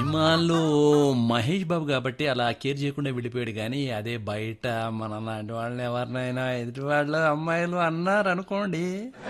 సినిమాల్లో మహేష్ బాబు కాబట్టి అలా కేర్ చేయకుండా వెళ్ళిపోయాడు కానీ అదే బయట మన లాంటి వాళ్ళని ఎవరినైనా ఎదుటి వాళ్ళు అమ్మాయిలు అన్నారు అనుకోండి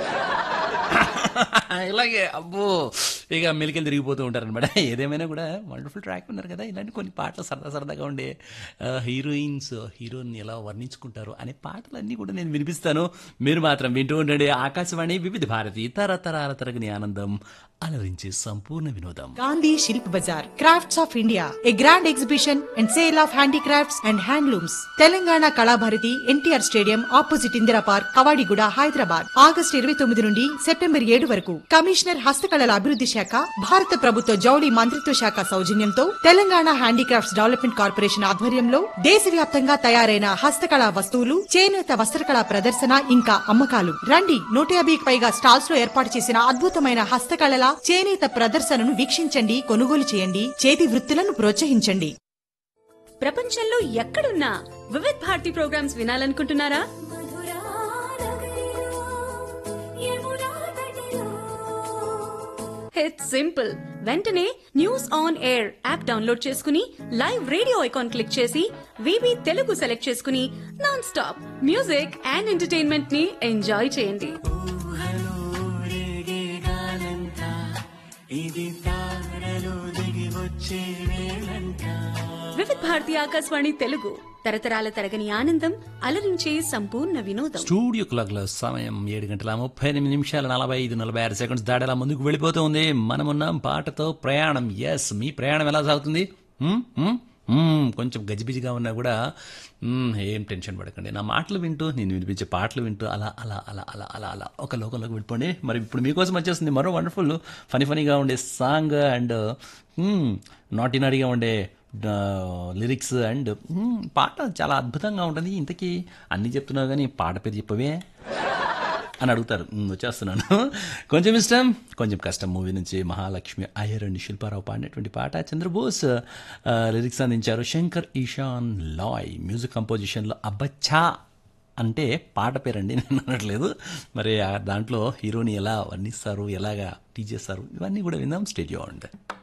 ఇలాగే అబ్బో ఇక మెలికలు తిరిగిపోతూ ఉంటారు అనమాట ఏదేమైనా కూడా వండర్ఫుల్ ట్రాక్ ఉన్నారు కదా ఇలాంటి కొన్ని పాటలు సరదా సరదాగా ఉండే హీరోయిన్స్ హీరోయిన్ ఎలా వర్ణించుకుంటారు అనే పాటలన్నీ కూడా నేను వినిపిస్తాను మీరు మాత్రం వింటూ ఉండండి ఆకాశవాణి వివిధ భారతి తరతరాల తరగని ఆనందం అలరించే సంపూర్ణ వినోదం Gandhi Shilp Bazaar, Crafts of India, a grand exhibition and sale of handicrafts and handlooms. Telangana Kalabharathi NTR stadium opposite Indira park Kavadiguda Hyderabad August ఇరవై తొమ్మిది నుండి సెప్టెంబర్ ఏడు వరకు కమిషనర్ హస్తకళల అభివృద్ధి శాఖ భారత ప్రభుత్వ జౌళి మంత్రిత్వ శాఖ సౌజన్యంతో తెలంగాణ హ్యాండీక్రాఫ్ట్స్ డెవలప్మెంట్ కార్పొరేషన్ ఆధ్వర్యంలో దేశవ్యాప్తంగా తయారైన హస్తకళా వస్తువులు చేనేత వస్త్రకళా ప్రదర్శన ఇంకా అమ్మకాలు రండి నూట యాభైకి పైగా స్టాల్స్ లో ఏర్పాటు చేసిన అద్భుతమైన హస్తకళల చేనేత ప్రదర్శనను వీక్షించండి కొనుగోలు చేయండి చేతి వృత్తులను ప్రోత్సహించండి ప్రపంచంలో ఎక్కడున్నా వివిధ్ భారతి ప్రోగ్రామ్స్ వినాలనుకుంటున్నారా ఇట్స్ సింపుల్ వెంటనే news on air app download చేసుకుని లైవ్ రేడియో ఐకాన్ క్లిక్ చేసి వివి తెలుగు సెలెక్ట్ చేసుకుని non stop music and entertainment ని ఎంజాయ్ చేయండి వివిధ్ భారతి ఆకాశవాణి తెలుగు తరతరాల తరగని ఆనందం అలరించే సంపూర్ణ వినోదం స్టూడియో క్లాక్లో సమయం ఏడు గంటల ముప్పై ఎనిమిది నిమిషాల నలభై ఐదు నలభై ఆరు సెకండ్స్ దాడేలా ముందుకు వెళ్ళిపోతూ ఉంది మనమున్నాం పాటతో ప్రయాణం ఎస్ మీ ప్రయాణం ఎలా సాగుతుంది హ్మ్? హ్మ్? హ్మ్, కొంచెం గజిబిజిగా ఉన్నా కూడా హ్మ్, ఏం టెన్షన్ పడకండి నా మాటలు వింటూ నేను వినిపించే పాటలు వింటూ అలా అలా అలా అలా అలా అలా ఒక లోకంలోకి వెళ్ళిపోండి మరి ఇప్పుడు మీకోసం వచ్చేస్తుంది మరో వండర్ఫుల్ ఫనీ ఫనీగా ఉండే సాంగ్ అండ్ నాటి నాటిగా ఉండే లిరిక్స్ అండ్ పాట చాలా అద్భుతంగా ఉంటుంది ఇంతకీ అన్నీ చెప్తున్నావు కానీ పాట పేరు చెప్పవే అని అడుగుతారు "ఉమ్, వచ్చేస్తున్నాను కొంచెం ఇష్టం కొంచెం కష్టం మూవీ నుంచి మహాలక్ష్మి అయ్యర్ అండ్ శిల్పారావు పాడినటువంటి పాట చంద్రబోస్ ఆ, లిరిక్స్ అందించారు శంకర్ ఈశాన్ లాయ్ మ్యూజిక్ కంపోజిషన్లో అబ్బచ్చా అంటే పాట పేరండి నేను అనట్లేదు మరి ఆ దాంట్లో హీరోని ఎలా వర్ణిస్తారు ఎలాగా టీచ్ చేస్తారు ఇవన్నీ కూడా విందాం స్టేడియో అండి